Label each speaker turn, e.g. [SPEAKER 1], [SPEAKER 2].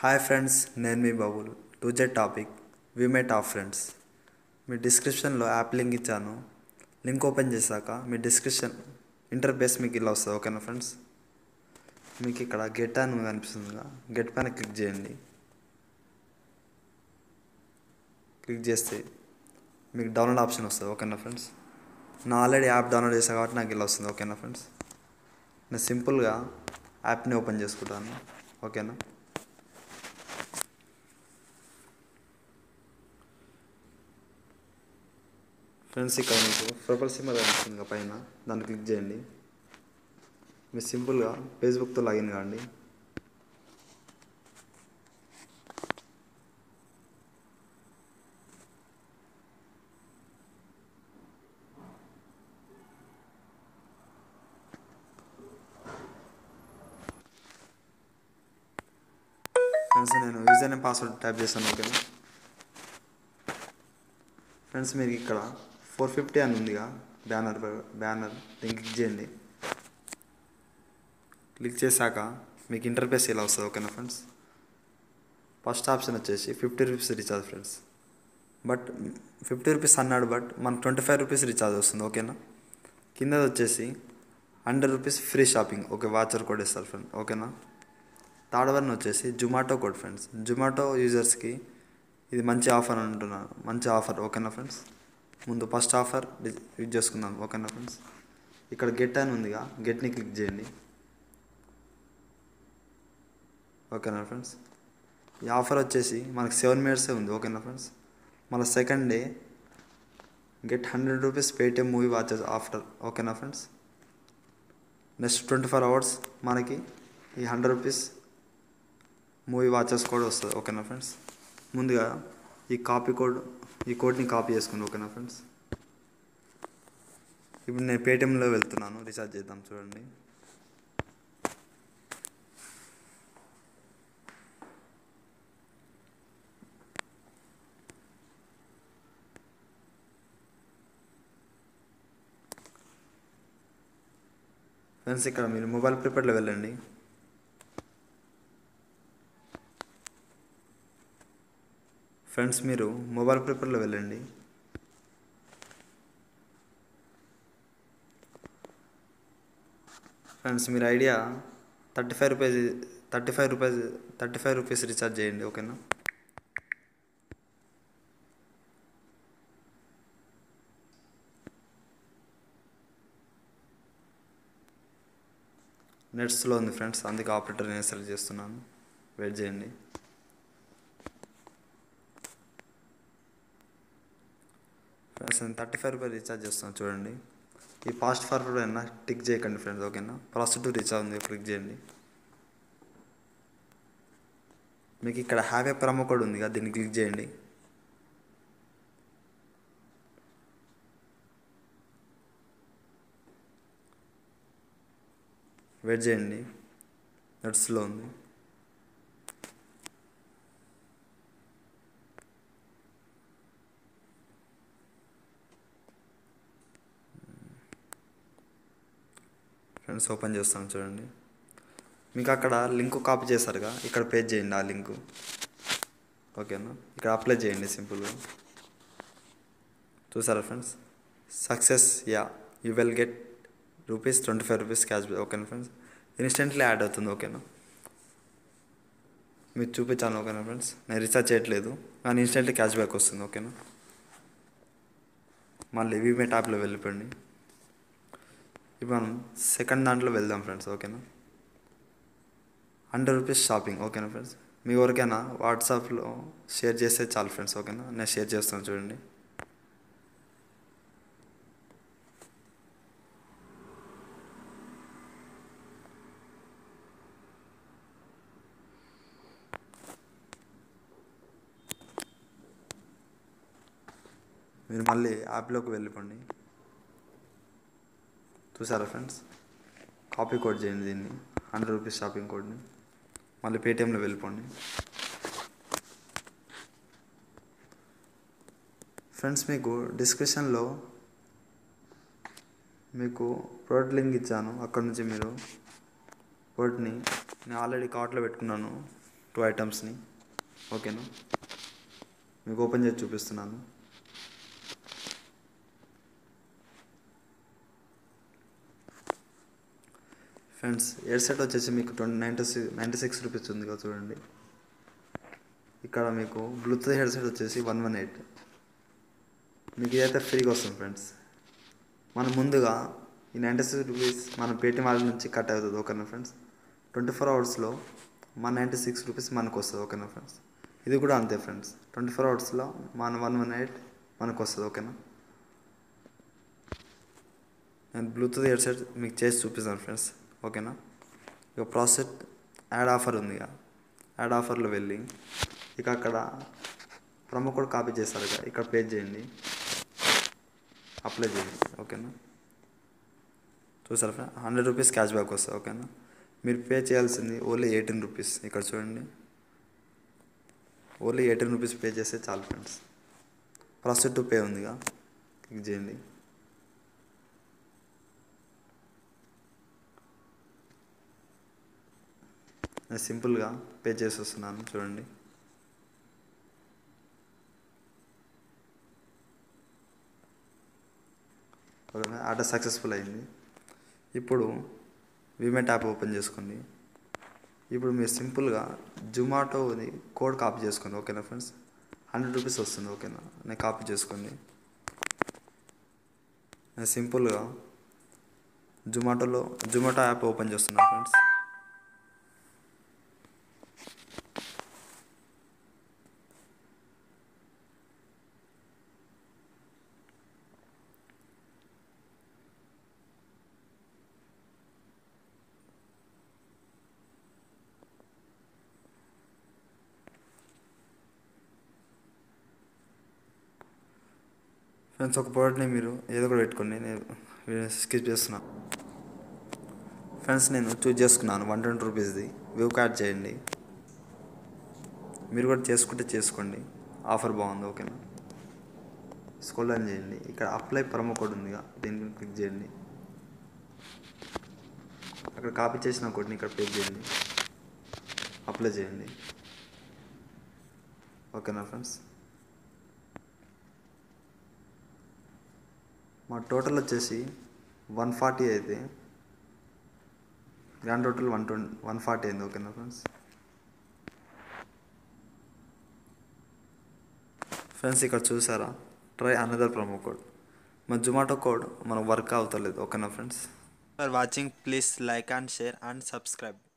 [SPEAKER 1] hi friends నేను మీ బాబుల్ టూ జెడ్ టాపిక్ వి మేట్ ఆఫ్ ఫ్రెండ్స్ మీ డిస్క్రిప్షన్లో యాప్ లింక్ ఇచ్చాను లింక్ ఓపెన్ చేశాక మీ డిస్క్రిప్షన్ ఇంటర్ఫేస్ మీకు ఇలా వస్తుంది ఓకేనా ఫ్రెండ్స్ మీకు ఇక్కడ గెట్ అని కనిపిస్తుందిగా గెట్ పైన క్లిక్ చేయండి క్లిక్ చేస్తే మీకు డౌన్లోడ్ ఆప్షన్ వస్తుంది ఓకేనా ఫ్రెండ్స్ నా ఆల్రెడీ యాప్ డౌన్లోడ్ చేసా కాబట్టి నాకు ఇలా వస్తుంది ఓకేనా ఫ్రెండ్స్ నేను సింపుల్గా యాప్ని ఓపెన్ చేసుకుంటాను ఓకేనా ఫ్రెండ్స్ ఇక్కడ మీకు ప్రొఫైల్ సిమ్మర్ కనిపిస్తుంది కదా పైన దాన్ని క్లిక్ చేయండి మీరు సింపుల్గా ఫేస్బుక్తో లాగిన్ కాండి ఫ్రెండ్స్ నేను యూజర్ నేమ్ పాస్వర్డ్ టైప్ చేశాను ఓకేనా ఫ్రెండ్స్ మీరు ఇక్కడ ఫోర్ ఫిఫ్టీ అని ఉందిగా బ్యానర్ బ్యానర్ దీన్ని క్లిక్ చేయండి క్లిక్ చేశాక మీకు ఇంటర్ఫేస్ ఇలా వస్తుంది ఓకేనా ఫ్రెండ్స్ ఫస్ట్ ఆప్షన్ వచ్చేసి fifty rupees recharge friends but fifty rupees అన్నాడు బట్ మనకు ట్వంటీ ఫైవ్ రూపీస్ రీఛార్జ్ వస్తుంది ఓకేనా కింద వచ్చేసి hundred rupees free shopping okay voucher code ఇస్తారు ఫ్రెండ్ ఓకేనా థర్డ్ వన్ వచ్చేసి జొమాటో కోడ్ ఫ్రెండ్స్ జొమాటో యూజర్స్కి ఇది మంచి ఆఫర్ అని అంటున్నాను మంచి ఆఫర్ ఓకేనా ఫ్రెండ్స్ ముందు ఫస్ట్ ఆఫర్ యూజ్ చేసుకుందాం ఓకేనా ఫ్రెండ్స్ ఇక్కడ గెట్ అని ఉందిగా గెట్ని క్లిక్ చేయండి ఓకేనా ఫ్రెండ్స్ ఈ ఆఫర్ వచ్చేసి మనకి సెవెన్ మినిట్సే ఉంది ఓకేనా ఫ్రెండ్స్ మళ్ళీ second day get hundred rupees Paytm movie watches after ఓకేనా friends next twenty four hours మనకి ఈ హండ్రెడ్ రూపీస్ మూవీ వాచెస్ కూడా వస్తుంది ఓకేనా ఫ్రెండ్స్ ముందుగా ఈ కాపీ కోడ్ ఈ కోడ్ని కాపీ చేసుకోండి ఓకేనా ఫ్రెండ్స్ ఇప్పుడు నేను పేటిఎంలో వెళ్తున్నాను రీఛార్జ్ చేద్దాం చూడండి ఫ్రెండ్స్ ఇక్కడ మీరు మొబైల్ ప్రిపేర్లో వెళ్ళండి ఫ్రెండ్స్ మీరు మొబైల్ ప్రిపేర్లో వెళ్ళండి ఫ్రెండ్స్ మీరు Idea thirty five rupees thirty five rupees thirty five rupees recharge చేయండి ఓకేనా నెట్స్లో ఉంది ఫ్రెండ్స్ అందుకే ఆపరేటర్ నేను సెలెక్ట్ చేస్తున్నాను వెయిట్ చేయండి ఫ్రెండ్స్ నేను థర్టీ ఫైవ్ రూపీస్ రీఛార్జ్ చేస్తాను చూడండి ఈ ఫాస్ట్ ఫార్వర్డ్ అయినా టిక్ చేయకండి ఫ్రెండ్స్ ఓకేనా ఫస్ట్ టు రీఛార్జ్ ఉంది క్లిక్ చేయండి మీకు ఇక్కడ హ్యావ్ ఏ ప్రమో కోడ్ ఉంది కదా దీన్ని క్లిక్ చేయండి వెయిట్ చేయండి నెట్స్లో ఉంది ఫ్రెండ్స్ ఓపెన్ చేస్తాను చూడండి మీకు అక్కడ లింక్ కాపీ చేశారుగా ఇక్కడ పేజ్ చేయండి ఆ లింకు ఓకేనా ఇక్కడ అప్లై చేయండి సింపుల్గా చూసారా friends success ya you will get rupees twenty five rupees cash back ఓకేనా ఫ్రెండ్స్ ఇన్స్టెంట్లీ యాడ్ అవుతుంది ఓకేనా మీరు చూపించాను ఓకేనా ఫ్రెండ్స్ నేను రీఛార్జ్ చేయట్లేదు కానీ ఇన్స్టెంట్లీ క్యాష్ బ్యాక్ వస్తుంది ఓకేనా మళ్ళీ వీమే ట్యాప్లో వెళ్ళిపోండి ఇప్పుడు మనం సెకండ్ దాంట్లో వెళ్దాం ఫ్రెండ్స్ ఓకేనా హండ్రెడ్ రూపీస్ షాపింగ్ ఓకేనా ఫ్రెండ్స్ మీ ఎవరికైనా వాట్సాప్లో షేర్ చేస్తే చాలు ఫ్రెండ్స్ ఓకేనా నేను షేర్ చేస్తాను చూడండి మీరు మళ్ళీ యాప్లోకి వెళ్ళిపోండి చూసారా ఫ్రెండ్స్ కాపీ కోడ్ చేయండి దీన్ని హండ్రెడ్ రూపీస్ షాపింగ్ కోడ్ని మళ్ళీ పేటిఎంలో వెళ్ళిపోండి ఫ్రెండ్స్ మీకు డిస్క్రిప్షన్లో మీకు ప్రోడక్ట్ లింక్ ఇచ్చాను అక్కడ నుంచి మీరు ప్రోడక్ట్ని నేను ఆల్రెడీ కార్ట్లో పెట్టుకున్నాను టూ ఐటమ్స్ని ఓకేనా మీకు ఓపెన్ చేసి చూపిస్తున్నాను ఫ్రెండ్స్ ఎయిర్ సెట్ వచ్చేసి మీకు twenty ninety six ninety six rupees ఉంది కదా చూడండి ఇక్కడ మీకు బ్లూటూత్ హెడ్ సెట్ వచ్చేసి వన్ వన్ ఎయిట్ మీకు ఇదైతే ఫ్రీగా వస్తుంది ఫ్రెండ్స్ మనం ముందుగా ఈ నైంటీ సిక్స్ రూపీస్ మన పేటీఎం వాళ్ళ నుంచి కట్ అవుతుంది ఓకేనా ఫ్రెండ్స్ ట్వంటీ ఫోర్ అవర్స్లో మన నైంటీ సిక్స్ రూపీస్ మనకు వస్తుంది ఓకేనా ఫ్రెండ్స్ ఇది కూడా అంతే ఫ్రెండ్స్ ట్వంటీ ఫోర్ అవర్స్లో మన వన్ వన్ ఎయిట్ మనకు వస్తుంది ఓకేనా నేను బ్లూటూత్ హెడ్ సెట్ మీకు చేసి చూపిస్తాను ఫ్రెండ్స్ ఓకేనా ఇక ప్రాసెస్ యాడ్ ఆఫర్ ఉంది ఇక యాడ్ ఆఫర్లో వెళ్ళి ఇక అక్కడ ప్రొమో కోడ్ కాపీ చేస్తారు ఇక ఇక్కడ పే చేయండి అప్లై చేయండి ఓకేనా చూసారా friend hundred rupees cash back వస్తుంది ఓకేనా మీరు పే చేయాల్సింది ఓన్లీ ఎయిటీన్ రూపీస్ ఇక్కడ చూడండి ఓన్లీ ఎయిటీన్ రూపీస్ పే చేస్తే చాలు ఫ్రెండ్స్ ప్రాసెస్ టు పే ఉందిగా క్లిక్ చేయండి నేను సింపుల్గా పే చేసి వస్తున్నాను చూడండి ఓకే ఆర్డర్ సక్సెస్ఫుల్ అయింది ఇప్పుడు విమెట్ యాప్ ఓపెన్ చేసుకోండి ఇప్పుడు మీరు సింపుల్గా జొమాటోది కోడ్ కాపీ చేసుకోండి ఓకేనా ఫ్రెండ్స్ హండ్రెడ్ రూపీస్ వస్తుంది ఓకేనా నేను కాపీ చేసుకోండి నేను సింపుల్గా జొమాటోలో జొమాటో యాప్ ఓపెన్ చేస్తున్నాను ఫ్రెండ్స్ ఫ్రెండ్స్ ఒక ప్రోడక్ట్ని మీరు ఏదో కూడా పెట్టుకోండి నేను స్కిప్ చేస్తున్నా ఫ్రెండ్స్ నేను చూజ్ చేసుకున్నాను వన్ ట్వంటీ రూపీస్ది వ్యూ కార్డ్ చేయండి మీరు కూడా చేసుకుంటే చేసుకోండి ఆఫర్ బాగుంది ఓకేనా స్కోల్ డౌన్ చేయండి ఇక్కడ అప్లై ప్రమో కోడ్ ఉందిగా దీని మీద క్లిక్ చేయండి అక్కడ కాపీ చేసిన కోడ్ని ఇక్కడ పే చేయండి అప్లై చేయండి ఓకేనా ఫ్రెండ్స్ మా టోటల్ వచ్చేసి వన్ ఫార్టీ అయితే grand total one twenty one forty అయింది ఓకేనా ఫ్రెండ్స్ ఫ్రెండ్స్ ఇక్కడ చూసారా ట్రై అనదర్ ప్రొమో కోడ్ మా జొమాటో కోడ్ మనకు వర్క్ అవుతలేదు ఓకేనా friends for watching please like and share and subscribe